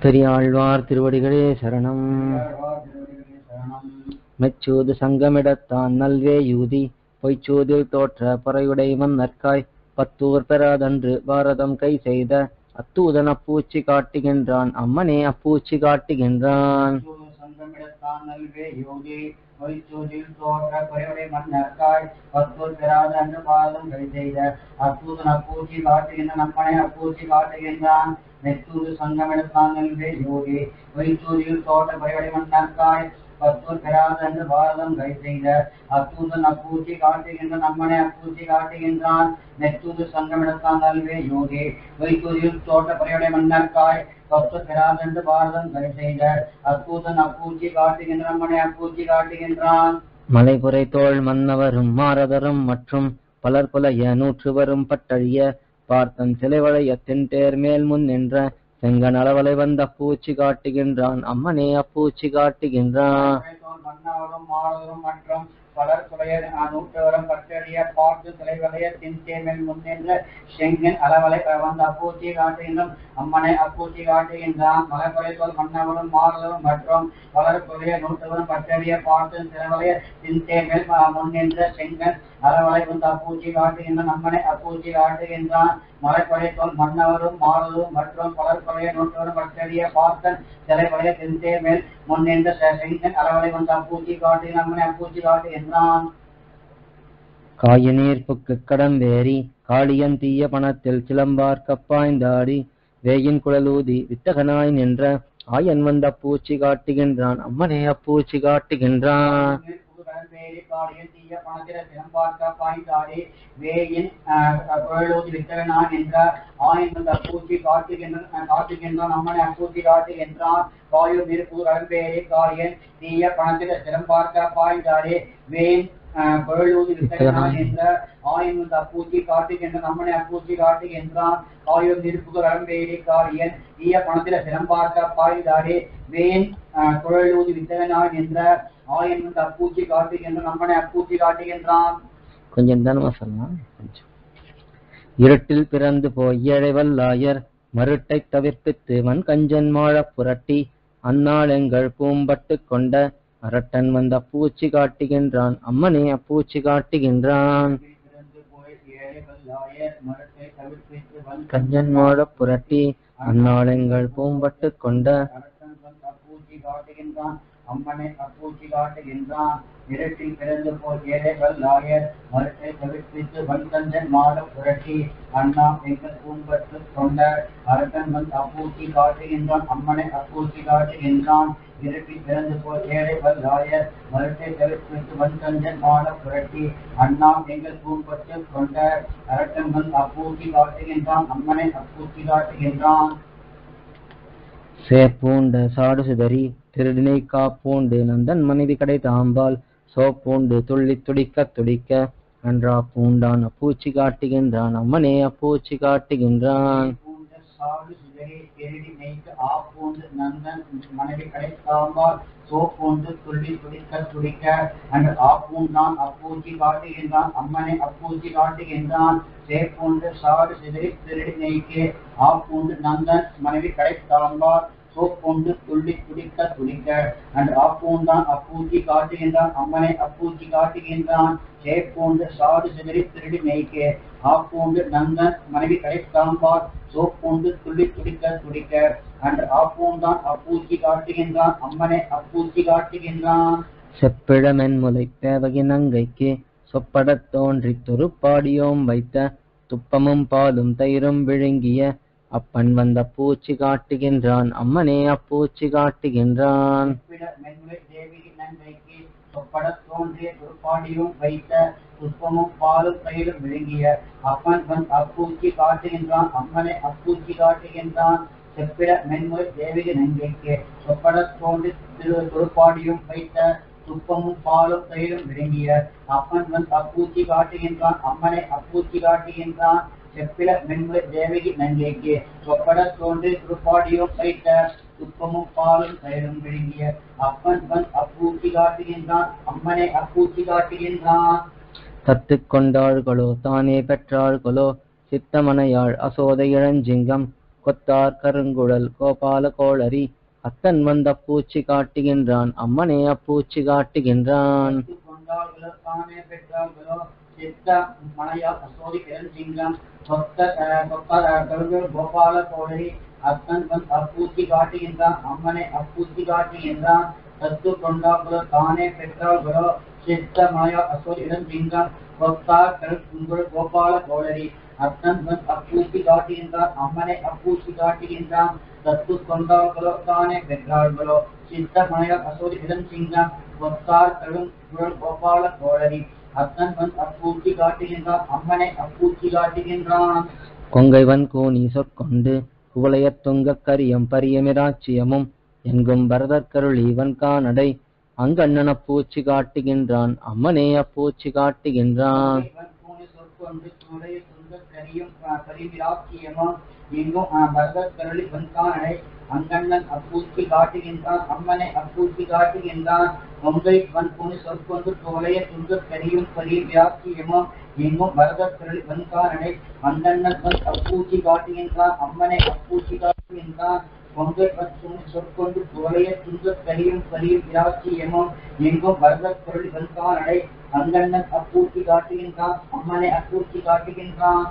பெரியாழ்வார் திருவடிகளே சரணம் மெச்சூது சங்கமிடத்தான் நல்வே யூதி பொய்ச்சூதில் தோற்ற பறையுடைவன் நற்காய் பத்தூர் பெறாதன்று பாரதம் கை செய்த அத்தூதன் அப்பூச்சி காட்டுகின்றான் அம்மனே அப்பூச்சி காட்டுகின்றான் சங்கமிடத்தான் நல்வே யோகி வைச்சூதில் தோற்ற குறைவுடை மன்னர்காய் பத்தூர் பெறாத அன்று பாதம் கை செய்த அத்தூதன் அப்பூச்சி காட்டுகின்ற நம்மனை அப்பூச்சி காட்டுகின்றான் நெத்தூது சங்கமிடத்தான் நல்வே யோகி வைச்சூதில் தோற்ற குறைவுடை மன்னர்காய் பத்தூர் பெறாத அன்று பாரதம் கை செய்த அத்தூதன் அப்பூச்சி காட்டுகின்ற நம்மனை அப்பூச்சி காட்டுகின்றான் நெத்தூது சங்கமிடத்தான் நல்வே யோகி வைத்தூதில் தோட்ட குறைவுடை மன்னர்காய் பத்து பெறாதென்று பாரதம் கை செய்த அற்புதன் அப்பூச்சி காட்டுகின்ற நம்மனை அப்பூச்சி காட்டுகின்றான் மலைபுரை தோள் மன்னவரும் மாரதரும் மற்றும் பலர் புலைய நூற்று வரும் பட்டழிய பார்த்தன் சிலைவளைய தென்தேர் மேல் முன் நின்ற செங்கன் அளவலை வந்த பூச்சி காட்டுகின்றான் அம்மனே அப்பூச்சி காட்டுகின்றான் மன்னவரும் மாணவரும் மற்றும் பலர் துறைய நூற்றவரம் பற்றறிய பார்த்து தலைவலைய தின்தேமேல் முன்னின்ற செங்கன் அளவலை வந்த அப்பூச்சி காட்டுகின்றான் அம்மனை அப்பூச்சி காட்டுகின்றான் மலைக்குறைத்தோல் மன்னவரும் மாறுதலும் மற்றும் பலர் துறைய நூற்றவரும் பற்றறிய பார்த்து தலைவலைய தின்தேமேல் முன்னின்ற செங்கன் அளவலை வந்த அப்பூச்சி காட்டுகின்றான் அம்மனை அப்பூச்சி காட்டுகின்றான் மலைப்படைத்தோல் மன்னவரும் மாறுதலும் மற்றும் பலர் கொலைய நூற்றவரும் பற்றறிய பார்த்தன் சிலைப்படைய தின்தே மேல் முன்னின்ற செங்கன் அளவலை வந்த அப்பூச்சி காட்டுகின்ற அம்மனை அப்பூச்சி காட்டுகின்றான் காயநீர் புக்கு கடம் வேரி காளியன் தீய பணத்தில் சிலம்பார்க்க பாய்ந்தாடி வேயின் குழலூதி வித்தகனாய் நின்ற ஆயன் வந்த பூச்சி காட்டுகின்றான் அம்மனே அப்பூச்சி காட்டுகின்றான் வேலி காளியன் தீய பணத்தில சிலம்பார்க்க பாய்ந்தாடி வேயின் குழலூதி வித்தகனான் என்ற ஆயன் வந்த அப்பூச்சி காட்டுகின்ற காட்டுகின்றான் அம்மனை அப்பூச்சி காட்டுகின்றான் வாயு நெருப்பு அரும்பேரி காளியன் தீய பணத்தில சிலம்பார்க்க பாய்ந்தாடி வேன் குழலூதி வித்தகனான் என்ற ஆயன் வந்த அப்பூச்சி காட்டுகின்ற நம்மனை அப்பூச்சி காட்டுகின்றான் ஆயுள் நெருப்புகள் அரும்பேரி காளியன் தீய பணத்தில சிலம்பார்க்க பாய்ந்தாடி வேன் குழலூதி வித்தகனான் என்ற ஆயன் வந்து அப்பூச்சி காட்டுகின்ற நம்மனை அப்பூச்சி காட்டுகின்றான் கொஞ்சம் தானமா சொல்லலாம் கொஞ்சம் இருட்டில் பிறந்து போய் ஏழைவல்லாயர் மருட்டை தவிர்ப்பித்து வன் கஞ்சன் மாழப் புரட்டி அந்நாள் எங்கள் பூம்பட்டு கொண்ட அரட்டன் வந்த பூச்சி காட்டுகின்றான் அம்மனே அப்பூச்சி காட்டுகின்றான் பிறந்து போய் ஏழை வல்லாயர் மரத்தை தவிர்ப்பித்து வன் கஞ்சன் மாழப் புரட்டி அந்நாள் எங்கள் பூம்பட்டு கொண்ட அரசன் வந்து அப்பூச்சி காட்டுகின்றான் அம்மனை அப்பூச்சி காட்டுகின்றான் இருட்டில் பிறந்து போய் ஏழை வல்லாயர் மரத்தை தவிர்ப்பித்து வன்கஞ்சன் மாட புரட்டி அண்ணா எங்கள் பூம்பட்டு கொண்ட அரசன் வந்து அப்பூச்சி காட்டுகின்றான் அம்மனை அப்பூச்சி காட்டுகின்றான் இருட்டில் பிறந்து போய் ஏழை வல்லாயர் மரத்தை தவிர்ப்பித்து வன்கஞ்சன் மாட புரட்டி அண்ணா எங்கள் பூம்பட்டு கொண்ட அரசன் வந்து அப்பூச்சி காட்டுகின்றான் அம்மனை அப்பூச்சி காட்டுகின்றான் சேப்பூண்ட சாடு சிதறி திருடினை காப்பூண்டு நந்தன் மனைவி கடை தாம்பால் சோப்பூண்டு துள்ளி துடிக்க துடிக்க அன்றா பூண்டான் அப்பூச்சி காட்டுகின்றான் அம்மனே அப்பூச்சி காட்டுகின்றான் பூண்ட சாடு சிதறி திருடி நெய்த்து ஆப்பூண்டு நந்தன் மனைவி கிடைக்காமல் சோப்பூண்டு துள்ளி துடிக்க துடிக்க அன்று ஆப்பூண்டான் அப்பூச்சி காட்டுகின்றான் அம்மனை அப்பூச்சி காட்டுகின்றான் சேப்பூண்டு சாடு சிதறி திருடி நெய்க்கு ஆப்பூண்டு நந்தன் மனைவி கிடைக்காமல் சோப்பூண்டு துள்ளி துடிக்க துடிக்க அன்று ஆப்பூண்டான் அப்பூச்சி காட்டுகின்றான் அம்மனை அப்பூச்சி காட்டுகின்றான் சேப்பூண்டு சாடு சிதறி திருடி நெய்க்கு ஆப்பூண்டு நந்தன் மனைவி கிடைக்காம்பார் சோப்பூண்டு துள்ளி துடிக்க துடிக்க அன்று ஆப்பூண்டான் அப்பூச்சி காட்டுகின்றான் அம்மனை அப்பூச்சி காட்டுகின்றான் செப்பிழமென் முலை பேவகின் அங்கைக்கு சொப்படத் தோன்றித் துருப்பாடியோம் வைத்த துப்பமும் பாலும் தயிரும் விழுங்கிய அப்பன் வந்த பூச்சி காட்டுகின்றான் அம்மனே அப்பூச்சி காட்டுகின்றான் பிற மென்மை தேவி நன்மைக்கு சொப்படத் தோன்றிய துருப்பாடியும் வைத்த புஷ்பமும் பாலும் தயிரும் விழுங்கிய அப்பன் வன் அப்பூச்சி காட்டுகின்றான் அம்மனை அப்பூச்சி காட்டுகின்றான் செப்பிட மென்மை தேவிக நன்மைக்கு சொப்படத் தோன்றி திரு துருப்பாடியும் வைத்த துப்பமும் பாலும் தயிரும் விழுங்கிய அப்பன் வன் அப்பூச்சி காட்டுகின்றான் அம்மனை அப்பூச்சி காட்டுகின்றான் செப்பில மென்மை தேவகி நன்மைக்கு சொப்படத் தோன்றி துருப்பாடியும் வைத்த துப்பமும் பாலும் தயிரும் விழுங்கிய அப்பன் வன் அப்பூச்சி காட்டுகின்றான் அம்மனை அப்பூச்சி காட்டுகின்றான் தத்துக் கொண்டாள்களோ தானே பெற்றாள்களோ சித்தமனையாள் அசோத இளஞ்சிங்கம் கொத்தார் கருங்குழல் கோபால கோளரி அத்தன் வந்த பூச்சி காட்டுகின்றான் அம்மனே அப்பூச்சி காட்டுகின்றான் கொண்டால் விளக்கானே பெற்றார்களோ சித்த மலையா அசோதி பெருஞ்சிங்கம் கொத்த கொத்த கருங்கல் கோபால கோடரி அத்தன் வந் அப்பூச்சி காட்டுகின்றான் அம்மனை அப்பூச்சி காட்டுகின்றான் தத்து கொண்டார்களோ தானே பெற்றார்களோ சித்த மலையா அசோதி பெருஞ்சிங்கம் கொத்தார் கருங்குல் கோபால கோடரி அத்தன் வந் அப்பூச்சி காட்டுகின்றான் அம்மனை அப்பூச்சி காட்டுகின்றான் தத்து கொண்டார்களோ தானே பெற்றார்களோ சித்த மலையா அசோதி பெருஞ்சிங்கம் கொத்தார் கரும் குரல் கோபால கோடரி அத்தன் வந் அப்பூச்சி காட்டுகின்றான் அம்மனை அப்பூச்சி காட்டுகின்றான் கொங்கைவன் கூனி சொற்கொண்டு குவளையத் துங்கக் கரியம் பரியமிராச்சியமும் எங்கும் பரதற்கருள் இவன் கானடை அங்கண்ணன் அப்பூச்சி காட்டுகின்றான் அம்மனே அப்பூச்சி காட்டுகின்றான் இவன் பூனை சொற்கொண்டு சூடைய சுந்தர் கரியும் பரிவிராட்சியமும் எங்கும் பரதர் கருளி வன்கானடை அங்கண்ணன் அப்பூச்சி காட்டுகின்றான் அம்மனை அப்பூச்சி காட்டுகின்றான் கொங்கை வன் பூனை சொற்கொண்டு சோலைய சுந்தர் கரியும் பரிவிராட்சியமும் எங்கும் பரதர் கருளி வன்கானடை அங்கண்ணன் வன் அப்பூச்சி காட்டுகின்றான் அம்மனை அப்பூச்சி காட்டுகின்றான் கொங்கை மற்றும் சொற்கொண்டு சோலைய சுந்தர் கரியும் பரிவிராட்சியமும் எங்கும் பரதர் கருளி வன்கானடை அங்கண்ணன் அப்பூச்சி காட்டுகின்றான் அம்மனை அப்பூச்சி காட்டுகின்றான்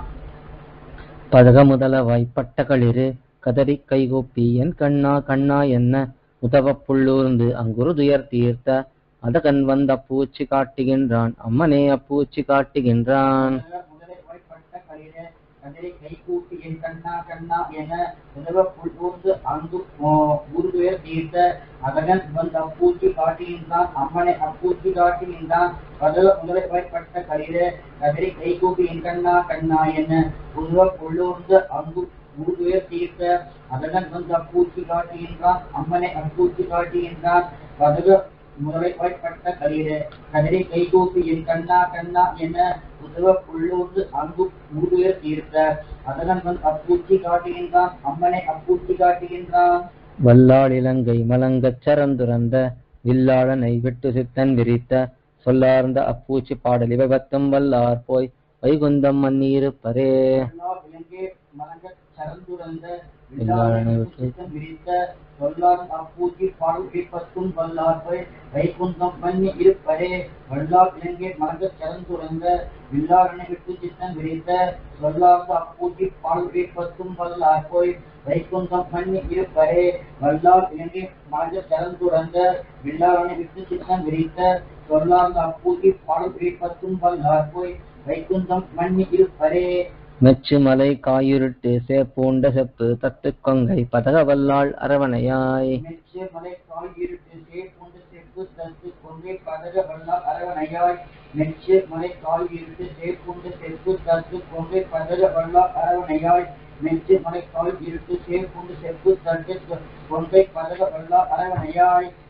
பதக முதல வாய்ப்பட்ட களிறு கதறிக் கைகூப்பி என் கண்ணா கண்ணா என்ன உதவப் புள்ளூர்ந்து அங்குரு துயர் தீர்த்த அதகன் வந்த பூச்சி காட்டுகின்றான் அம்மனே அப்பூச்சி காட்டுகின்றான் முதலை வாய்ப்பட்ட களிரே கதிரை கைகூப்பி என் கண்ணா கண்ணா என உதவ புள்ளூர்ந்து அங்கு உருதுயர் தீர்த்த அதகன் வந்த அப்பூச்சி காட்டுகின்றான் அம்மனை அப்பூச்சி காட்டுகின்றான் பதவ முதலை வாய்ப்பட்ட களிரே கதிரை கைகூப்பி என் கண்ணா கண்ணா என உதவ புள்ளூர்ந்து அங்கு உருதுயர் தீர்த்த அதகன் வந்த அப்பூச்சி காட்டுகின்றான் அம்மனை அப்பூச்சி காட்டுகின்றான் பதவ முதலை வாய்ப்பட்ட களிரே கதிரை கைகூப்பி என் கண்ணா கண்ணா என உதவ புள்ளூர்ந்து அங்கு உருதுயர் தீர்த்த அதகன் வந்த அப்பூச்சி காட்டுகின்றான் அம்மனை அப்பூச்சி காட்டுகின்றான் வல்லாள் இலங்கை மலங்கச் சரந்துரந்த வில்லாளனை விட்டு சித்தன் விரித்த சொல்லார்ந்த அப்பூச்சி பாடல் இவை பத்தும் வல்லார் போய் வைகுந்தம் மன்னியிருப்பரே எல்லா விலங்கே மலங்கச் சரந்துரந்த வில்லாளனை வில்லாளனை விட்டு விட்டு விரித்த சொல்லார் அப்பூச்சி பாடல் கேட்பத்தும் வல்லார் போய் வைகுந்தம் பண்ணி இருப்பரே வல்லார் இலங்கை மலங்கச் சரந்துரந்த வில்லாளனை விட்டு சித்தம் விரித்த சொல்லார்ந்த அப்பூச்சி பாடல் கேட்பத்தும் வல்லார் போய் வைகுந்தம் பண்ணி இருப்பரே வல்லார் இலங்கை மலங்கச் சரந்துரந்த வில்லாளனை விட்டு சித்தம் விரித்த சொல்லார்ந்த அப்பூச்சி பாடல் கேட்பத்தும் வல்லார் போய் வைகுந்தம் மன்னி இருப்பரே மெச்சு மலை காயுருட்டு சேப்பூண்ட செப்பு தத்து கொங்கை பதக வல்லாள் அரவணையாய் மெச்சு மலை காய் இருட்டு சேப்புண்டு செப்பு தத்து கொங்கை பதக வல்லார் அரவணையாய் மெச்சு மலை காய் இருட்டு சேப்புண்டு செப்பு தத்து கொங்கை பதக வல்லார் அரவணையாய் மெச்சு மலை காய் இருட்டு சேப்புண்டு செப்பு தத்து கொங்கை பதக வல்லார் அரவணையாய்